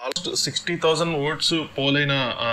almost sixty thousand votes పోలైన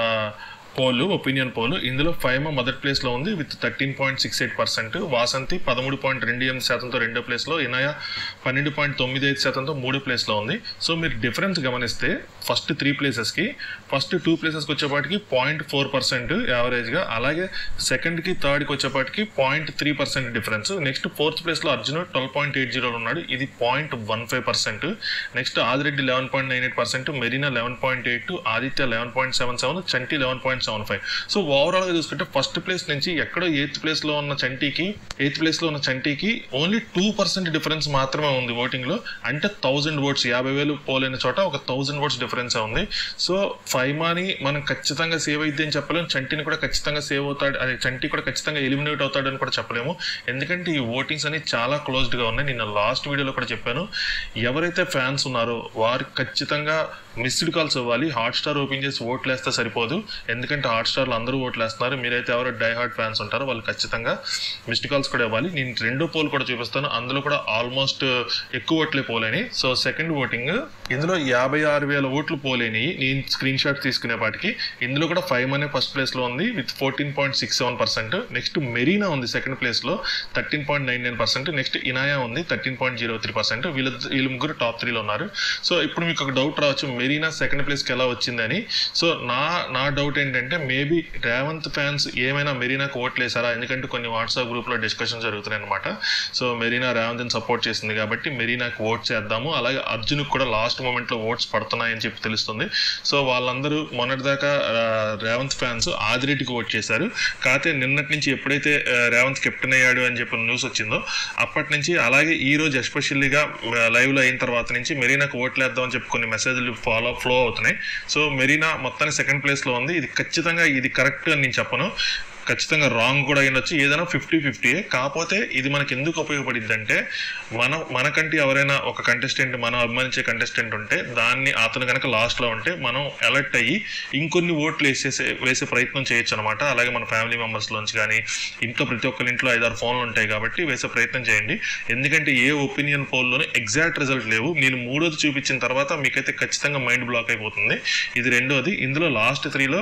poll opinion poll ఇందులో ఫైమా మొదటి ప్లేస్లో ఉంది with thirteen point six eight percent Vasanthi పదమూడు పాయింట్ రెండు ఎనిమిది శాతంతో రెండో ప్లేస్లో ఇనాయ పన్నెండు పాయింట్ తొమ్మిది ఐదు శాతంతో మూడో ప్లేస్లో ఉంది సో మీరు డిఫరెన్స్ గమనిస్తే ఫస్ట్ త్రీ ప్లేసెస్కి ఫస్ట్ టూ ప్లేసెస్కి వచ్చేపాటికి పాయింట్ ఫోర్ పర్సెంట్ యావరేజ్గా అలాగే సెకండ్కి థర్డ్కి వచ్చేపాటికి point three percent difference next fourth ప్లేస్లో అర్జున్ ట్వెల్వ్ పాయింట్ ఎయిట్ జీరోలో ఉన్నాడు ఇది point one five percent next Adireddy eleven point nine eight percent Marina eleven point eight Aditya eleven point seven seven Chanti eleven point seven five so ఓవరాల్గా చూసుకుంటే first place నుంచి ఎక్కడో eighth ప్లేస్లో ఉన్న చంటికి ఎయిత్ ప్లేస్లో ఉన్న చంటికి ఓన్లీ టూ పర్సెంట్ డిఫరెన్స్ మాత్రమే ఉంది ఓటింగ్లో అంటే థౌజండ్ ఓట్స్ యాభై వేలు పోలైన చోట ఒక థౌజండ్ ఓట్స్ డిఫరెన్స్ ఉంది సో ఫైమాని మనం ఖచ్చితంగా సేవ్ అయితే అని చెప్పలేము చంటిని కూడా ఖచ్చితంగా సేవ్ అవుతాడు అదే చంటి కూడా ఖచ్చితంగా ఎలిమినేట్ అవుతాడని కూడా చెప్పలేము ఎందుకంటే ఈ ఓటింగ్స్ అనేవి చాలా క్లోజ్డ్గా ఉన్నాయి నిన్న లాస్ట్ వీడియోలో కూడా చెప్పాను ఎవరైతే ఫ్యాన్స్ ఉన్నారో వారు ఖచ్చితంగా మిస్డ్ కాల్స్ ఇవ్వాలి హాట్ స్టార్ ఓపెన్ చేసి ఓట్లు వేస్తే సరిపోదు ఎందుకంటే హాట్ స్టార్లో అందరూ ఓట్లు వేస్తున్నారు మీరైతే ఎవరో డై హార్ట్ ఫ్యాన్స్ ఉంటారో వాళ్ళు ఖచ్చితంగా మిస్డ్ కాల్స్ కూడా ఇవ్వాలి నేను రెండో పోల్ కూడా చూపిస్తాను అందులో కూడా ఆల్మోస్ట్ ఎక్కువ ఓట్లే పోలేని సో సెకండ్ ఓటింగ్ ఇందులో యాభై ఆరు వేల ఓట్లు పోలేని నేను స్క్రీన్ షాట్ తీసుకునేపాటికి ఇందులో కూడా ఫైవ్ అనే ఫస్ట్ ప్లేస్లో ఉంది with fourteen point six seven percent next Marina ఉంది సెకండ్ ప్లేస్లో thirteen point nine nine percent next Inaya ఉంది thirteen point zero three percent వీళ్ళ వీళ్ళు ముగ్గురు టాప్ త్రీలో ఉన్నారు సో ఇప్పుడు మీకు ఒక డౌట్ రావచ్చు మెరీనా సెకండ్ ప్లేస్కి ఎలా వచ్చిందని సో నా నా డౌట్ ఏంటంటే మేబీ రేవంత్ ఫ్యాన్స్ ఏమైనా మెరీనాకు ఓట్లు వేసారా ఎందుకంటే కొన్ని వాట్సాప్ గ్రూప్లో డిస్కషన్ జరుగుతున్నాయి అనమాట సో మెరీనా రేవంత్ని సపోర్ట్ చేసింది కాబట్టి మెరీనాకు ఓట్ చేద్దాము అలాగే అర్జున్కి కూడా లాస్ట్ మూమెంట్లో ఓట్స్ పడుతున్నాయని చెప్పి తెలుస్తుంది సో వాళ్ళందరూ మొన్నటిదాకా ఆ, రేవంత్ ఫ్యాన్స్ ఆదిరెడ్డికి ఓట్ చేశారు కాకపోతే నిన్నటి నుంచి ఎప్పుడైతే ఆ, రేవంత్ కెప్టెన్ అయ్యాడు అని చెప్పి న్యూస్ వచ్చిందో అప్పటి నుంచి అలాగే ఈ రోజు ఎస్పెషల్లీగా లైవ్లో అయిన తర్వాత నుంచి మెరీనాకు ఓట్లు వేద్దాం అని చెప్పి కొన్ని మెసేజ్లు ఫాలో ఫ్లో అవుతున్నాయి సో మెరీనా మొత్తానికి సెకండ్ ప్లేస్లో ఉంది ఇది ఖచ్చితంగా ఇది కరెక్ట్ అని నేను చెప్పను ఖచ్చితంగా రాంగ్ కూడా అయినొచ్చు ఏదైనా ఫిఫ్టీ ఫిఫ్టీయే కాకపోతే ఇది మనకి ఎందుకు ఉపయోగపడింది అంటే మనం మనకంటే ఎవరైనా ఒక కంటెస్టెంట్ మనం అభిమానించే కంటెస్టెంట్ ఉంటే దాన్ని అతను కనుక లాస్ట్లో ఉంటే మనం అలర్ట్ అయ్యి ఇంకొన్ని ఓట్లు వేసేసే వేసే ప్రయత్నం చేయొచ్చు అనమాట అలాగే మన ఫ్యామిలీ మెంబర్స్లోంచి కానీ ఇంట్లో ప్రతి ఒక్కరి ఇంట్లో ఐదారు ఫోన్లు ఉంటాయి కాబట్టి వేసే ప్రయత్నం చేయండి ఎందుకంటే ఏ ఒపీనియన్ పోల్లోనే ఎగ్జాక్ట్ రిజల్ట్ లేవు నేను మూడోది చూపించిన తర్వాత మీకైతే ఖచ్చితంగా మైండ్ బ్లాక్ అయిపోతుంది ఇది రెండోది ఇందులో లాస్ట్ త్రీలో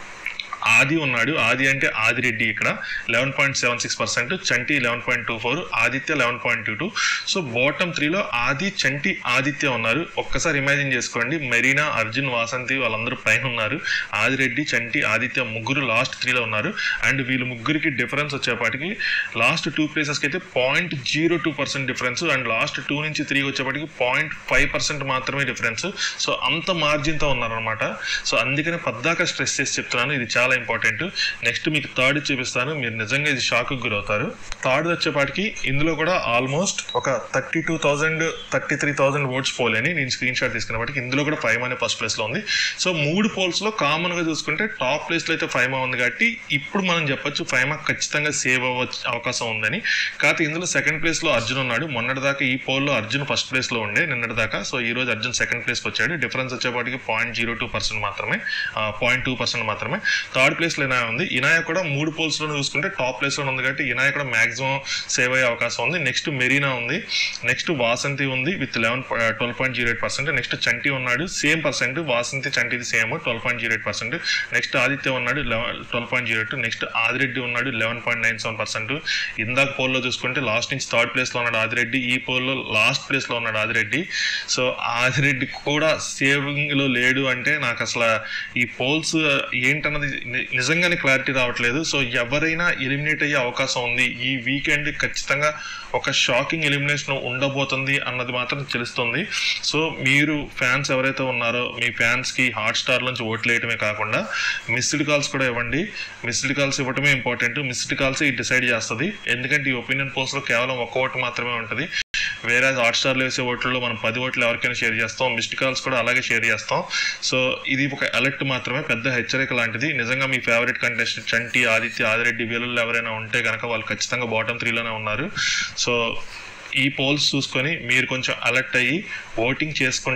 ఆది ఉన్నాడు ఆది అంటే ఆదిరెడ్డి ఇక్కడ eleven point seven six percent Chanti eleven point two four Aditya eleven point two two so bottom త్రీలో ఆది చంటి ఆదిత్య ఉన్నారు ఒక్కసారి ఇమాజిన్ చేసుకోండి మెరీనా అర్జున్ వాసంతి వాళ్ళందరూ పైన ఉన్నారు ఆదిరెడ్డి చంటి ఆదిత్య ముగ్గురు లాస్ట్ త్రీలో ఉన్నారు అండ్ వీళ్ళు ముగ్గురికి డిఫరెన్స్ వచ్చేపాటికి లాస్ట్ టూ ప్లేసెస్కి అయితే point zero two percent difference and last two నుంచి త్రీ వచ్చేపాటికి పాయింట్ ఫైవ్ పర్సెంట్ మాత్రమే డిఫరెన్స్ సో అంత మార్జిన్తో ఉన్నారనమాట సో అందుకనే పద్దాక స్ట్రెస్ చేసి చెప్తున్నాను ఇది చాలా ఇంపార్టెంట్ నెక్స్ట్ మీకు థర్డ్ చూపిస్తాను మీరు నిజంగా ఇది షాక్ గురవుతారు థర్డ్ వచ్చేపాటికి ఇందులో కూడా ఆల్మోస్ట్ ఒక thirty two thousand thirty three thousand votes పోలేని నేను స్క్రీన్ షాట్ తీసుకున్నప్పటికీ ఇందులో కూడా ఫైవ్ అనే ఫస్ట్ ప్లేస్లో ఉంది సో మూడు పోల్స్లో కామన్గా చూసుకుంటే టాప్ ప్లేస్లో అయితే ఫైమా ఉంది కాబట్టి ఇప్పుడు మనం చెప్పొచ్చు ఫైమా ఖచ్చితంగా సేవ్ అవ్వచ్చు అవకాశం ఉందని కాకపోతే ఇందులో సెకండ్ ప్లేస్లో అర్జున్ ఉన్నాడు మొన్నటిదాకా ఈ పోల్లో అర్జున్ ఫస్ట్ ప్లేస్లో ఉండే నిన్నటిదాకా సో ఈ రోజు అర్జున్ సెకండ్ ప్లేస్కి వచ్చాడు డిఫరెన్స్ వచ్చేపాటికి పాయింట్ జీరో టూ పర్సెంట్ మాత్రమే పాయింట్ టూ పర్సెంట్ మాత్రమే థర్డ్ ప్లేస్లో ఇనాయ ఉంది ఇనాయ కూడా మూడు పోల్స్లో చూసుకుంటే టాప్ ప్లేస్లో ఉంది కాబట్టి ఇనాయ కూడా మాక్సిమం సేవ్ అయ్యే అవకాశం ఉంది నెక్స్ట్ మెరీనా ఉంది నెక్స్ట్ వాసంతి ఉంది with eleven twelve point zero eight percent next Chanti ఉన్నాడు సేమ్ పర్సెంట్ వాసంతి చంటిది same twelve point zero eight percent next Aditya ఉన్నాడు eleven twelve point zero eight next Adireddy ఉన్నాడు eleven point nine seven percent ఇందాక పోల్లో చూసుకుంటే లాస్ట్ నుంచి థర్డ్ ప్లేస్లో ఉన్నాడు ఆదిరెడ్డి ఈ పోల్లో లాస్ట్ ప్లేస్లో ఉన్నాడు ఆదిరెడ్డి సో ఆదిరెడ్డి కూడా సేవింగ్లో లేడు అంటే నాకు అసలు ఈ పోల్స్ ఏంటన్నది ని- నిజంగానే క్లారిటీ రావట్లేదు సో ఎవరైనా ఎలిమినేట్ అయ్యే అవకాశం ఉంది ఈ వీకెండ్ ఖచ్చితంగా ఒక షాకింగ్ ఎలిమినేషన్ ఉండబోతుంది అన్నది మాత్రం తెలుస్తుంది సో మీరు ఫ్యాన్స్ ఎవరైతే ఉన్నారో మీ ఫ్యాన్స్కి హాట్ స్టార్ నుంచి ఓట్లు వేయటమే కాకుండా మిస్డ్ కాల్స్ కూడా ఇవ్వండి మిస్డ్ కాల్స్ ఇవ్వటమే ఇంపార్టెంట్ మిస్డ్ కాల్స్ ఇది డిసైడ్ చేస్తుంది ఎందుకంటే ఈ ఒపీనియన్ పోస్ట్లో కేవలం ఒక ఓటు మాత్రమే ఉంటుంది వేరే హాట్ స్టార్లో వేసే ఓట్లలో మనం పది ఓట్లు ఎవరికైనా షేర్ చేస్తాం మిస్డ్ కాల్స్ కూడా అలాగే షేర్ చేస్తాం సో ఇది ఒక అలర్ట్ మాత్రమే పెద్ద హెచ్చరిక లాంటిది నిజంగా మీ ఫేవరెట్ కంటెస్టెంట్ చంటి ఆదిత్య ఆదిరెడ్డి వీళ్ళలో ఎవరైనా ఉంటే కనుక వాళ్ళు ఖచ్చితంగా బాటమ్ త్రీలోనే ఉన్నారు సో ఈ పోల్స్ చూసుకొని మీరు కొంచెం అలర్ట్ అయ్యి ఓటింగ్ చేసుకుంటే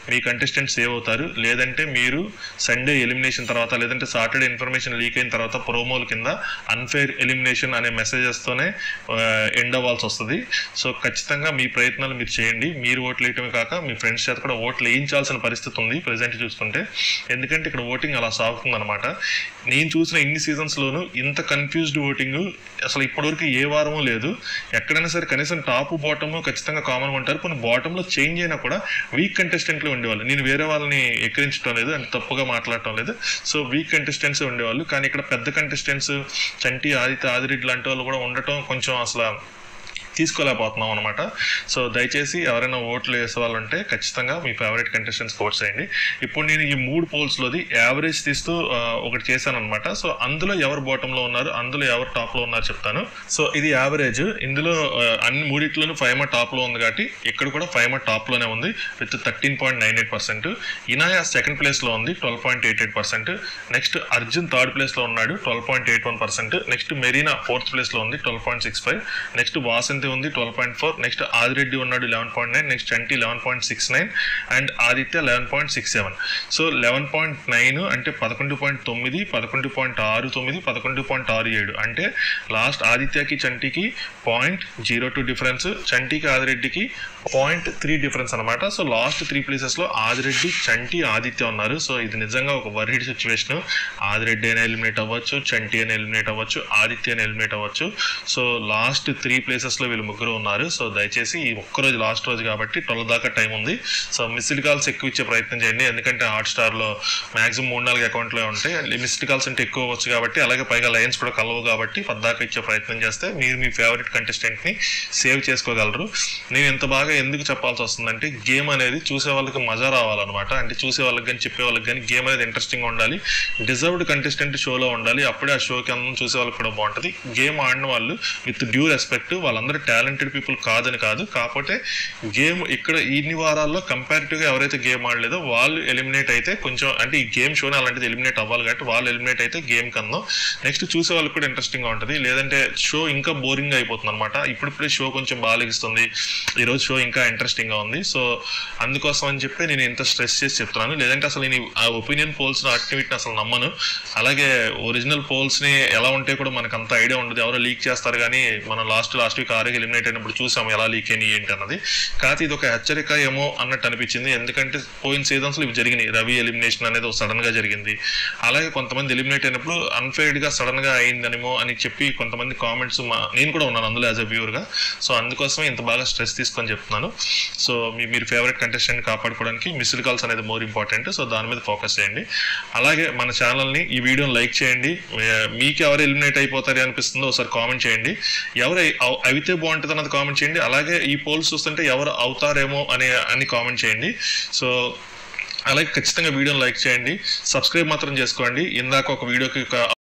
మీ కంటెస్టెంట్ సేవ్ అవుతారు లేదంటే మీరు సండే ఎలిమినేషన్ తర్వాత లేదంటే సాటర్డే ఇన్ఫర్మేషన్ లీక్ అయిన తర్వాత ప్రోమోల కింద అన్ఫేర్ ఎలిమినేషన్ అనే మెసేజెస్తోనే ఎండ్ అవ్వాల్సి వస్తుంది సో ఖచ్చితంగా మీ ప్రయత్నాలు మీరు చేయండి మీరు ఓట్లు వేయటమే కాక మీ ఫ్రెండ్స్ చేత కూడా ఓట్లు వేయించాల్సిన పరిస్థితి ఉంది ప్రజెంట్ చూసుకుంటే ఎందుకంటే ఇక్కడ ఓటింగ్ అలా సాగుతుంది అనమాట నేను చూసిన ఇన్ని సీజన్స్లోనూ ఇంత కన్ఫ్యూజ్డ్ ఓటింగ్ అసలు ఇప్పటివరకు ఏ వారము లేదు ఎక్కడైనా సరే కనీసం టాప్ బాటమ్ ఖచ్చితంగా కామన్గా ఉంటారు కొన్ని బాటంలో చేంజ్ అయినా కూడా వీక్ కంటెస్టెంట్లు ఉండేవాళ్ళు నేను వేరే వాళ్ళని ఎక్కిరించడం లేదు అంటే తప్పుగా మాట్లాడటం లేదు సో వీక్ కంటెస్టెంట్స్ ఉండేవాళ్ళు కానీ ఇక్కడ పెద్ద కంటెస్టెంట్స్ చంటి ఆదిత్య ఆదిరెడ్డి లాంటి వాళ్ళు కూడా ఉండటం కొంచెం అసలు తీసుకోలేకపోతున్నాం అనమాట సో దయచేసి ఎవరైనా ఓట్లు వేసే వాళ్ళు ఉంటే ఖచ్చితంగా మీ ఫేవరెట్ కంటెస్టెంట్స్ ఓట్స్ చేయండి ఇప్పుడు నేను ఈ మూడు పోల్స్లోది యావరేజ్ తీస్తూ ఆ, ఒకటి చేశాను అనమాట సో అందులో ఎవరు బాటంలో ఉన్నారు అందులో ఎవరు టాప్లో ఉన్నారు చెప్తాను సో ఇది యావరేజ్ ఇందులో ఆ, అన్ని మూడిట్లోనూ ఫైమా టాప్లో ఉంది కాబట్టి ఇక్కడ కూడా ఫైమా టాప్లోనే ఉంది with thirteen point nine eight percent Inaya second ప్లేస్లో ఉంది twelve point eight eight percent next Arjun third ప్లేస్లో ఉన్నాడు twelve point eight one percent next Marina fourth ప్లేస్లో ఉంది twelve point six five next Vasanthi ఉంది twelve point four next Adireddy ఉన్నాడు eleven point nine next Chanti eleven point six nine and Aditya eleven point six seven so eleven point nine అంటే పదకొండు point తొమ్మిది పదకొండు point ఆరు తొమ్మిది పదకొండు పాయింట్ ఆరు ఏడు అంటే లాస్ట్ ఆదిత్యకి చంటికి పాయింట్ జీరో టూ డిఫరెన్స్ చంటికి ఆదిరెడ్డికి పాయింట్ త్రీ డిఫరెన్స్ అనమాట సో లాస్ట్ త్రీ ప్లేసెస్లో ఆదిరెడ్డి చంటి ఆదిత్య ఉన్నారు సో ఇది నిజంగా ఒక వరీడ్ సిచ్యువేషన్ ఆదిరెడ్డి అయినా ఎలిమినేట్ అవ్వచ్చు చంటి అయినా ఎలిమినేట్ అవ్వచ్చు ఆదిత్య అయినా ఎలిమినేట్ అవ్వచ్చు సో లాస్ట్ త్రీ ప్లేసెస్లో వీళ్ళు ముగ్గురు ఉన్నారు సో దయచేసి ఈ ఒక్కరోజు లాస్ట్ రోజు కాబట్టి ట్వెల్వ్ దాకా టైం ఉంది సో మిస్డ్ కాల్స్ ఎక్కువ ఇచ్చే ప్రయత్నం చేయండి ఎందుకంటే హాట్ స్టార్లో మాక్సిమం మూడు నాలుగు అకౌంట్లో ఉంటాయి మిస్డ్ కాల్స్ అంటే ఎక్కువ వచ్చు కాబట్టి అలాగే పైగా లైన్స్ కూడా కలవు కాబట్టి పద్దాక ఇచ్చే ప్రయత్నం చేస్తే మీరు మీ ఫేవరెట్ కంటెస్టెంట్ని సేవ్ చేసుకోగలరు నేను ఎంత బాగా ఎందుకు చెప్పాల్సి వస్తుందంటే గేమ్ అనేది చూసే వాళ్ళకి మజా రావాలన్నమాట అంటే చూసే వాళ్ళకి కానీ చెప్పే వాళ్ళకి కానీ గేమ్ అనేది ఇంట్రెస్టింగ్ ఉండాలి డిజర్వ్డ్ కంటెస్టెంట్ షోలో ఉండాలి అప్పుడే ఆ షోకి అందరం చూసే వాళ్ళకి కూడా బాగుంటుంది గేమ్ ఆడిన వాళ్ళు విత్ డ్యూ రెస్పెక్ట్ వాళ్ళందరూ టాలెంటెడ్ పీపుల్ కాదని కాదు కాకపోతే గేమ్ ఇక్కడ ఇన్ని వారాల్లో కంపారిటివ్గా ఎవరైతే గేమ్ ఆడలేదో వాళ్ళు ఎలిమినేట్ అయితే కొంచెం అంటే ఈ గేమ్ షోని అలాంటిది ఎలిమినేట్ అవ్వాలి కాబట్టి వాళ్ళు ఎలిమినేట్ అయితే గేమ్ కన్నా నెక్స్ట్ చూసే వాళ్ళకి కూడా ఇంట్రెస్టింగ్గా ఉంటుంది లేదంటే షో ఇంకా బోరింగ్ అయిపోతుంది అనమాట ఇప్పుడిప్పుడే షో కొంచెం బాగా ఈరోజు షో ఇంకా ఇంట్రెస్టింగ్గా ఉంది సో అందుకోసం అని చెప్పి నేను ఇంత స్ట్రెస్ చేసి చెప్తున్నాను లేదంటే అసలు నేను ఆ ఒపీనియన్ పోల్స్ యాక్టివిటీని అసలు నమ్మను అలాగే ఒరిజినల్ పోల్స్ని ఎలా ఉంటే కూడా మనకు అంత ఐడియా ఉండదు ఎవరో లీక్ చేస్తారు కానీ మనం లాస్ట్ లాస్ట్ వీక్ ఆరోగ్య ఎలిమినేట్ అయినప్పుడు చూసాం ఎలా లీక్ అయినాయి ఏంటి అన్నది కాకపోతే ఇది ఒక హెచ్చరిక ఏమో అన్నట్టు అనిపించింది ఎందుకంటే పోయిన సీజన్స్లో ఇవి జరిగినాయి రవి ఎలిమినేషన్ అనేది సడన్ గా జరిగింది అలాగే కొంతమంది ఎలిమినేట్ అయినప్పుడు అన్ఫెయిర్డ్ గా సడన్ గా అయిందనేమో అని చెప్పి కొంతమంది కామెంట్స్ మా నేను కూడా ఉన్నాను అందులో యాజ్ అ వ్యూవర్ గా సో అందుకోసమే ఇంత బాగా స్ట్రెస్ తీసుకొని చెప్తున్నాను సో మీ మీరు ఫేవరెట్ కంటెస్టెంట్ కాపాడుకోవడానికి మిస్డ్ కాల్స్ అనేది మోర్ ఇంపార్టెంట్ సో దాని మీద ఫోకస్ చేయండి అలాగే మన ఛానల్ని ఈ వీడియోని లైక్ చేయండి ఏ- మీకు ఎవరు ఎలిమినేట్ అయిపోతారు అనిపిస్తుందో ఒకసారి కామెంట్ చేయండి ఎవరు అయి- అవ్- అయితే బాగుంటుంది అన్నది కామెంట్ చేయండి అలాగే ఈ పోల్స్ చూస్తుంటే ఎవరు అవుతారేమో అని అని కామెంట్ చేయండి సో అలాగే ఖచ్చితంగా వీడియోని లైక్ చేయండి సబ్స్క్రైబ్ మాత్రం చేసుకోండి ఇందాక ఒక వీడియోకి ఒక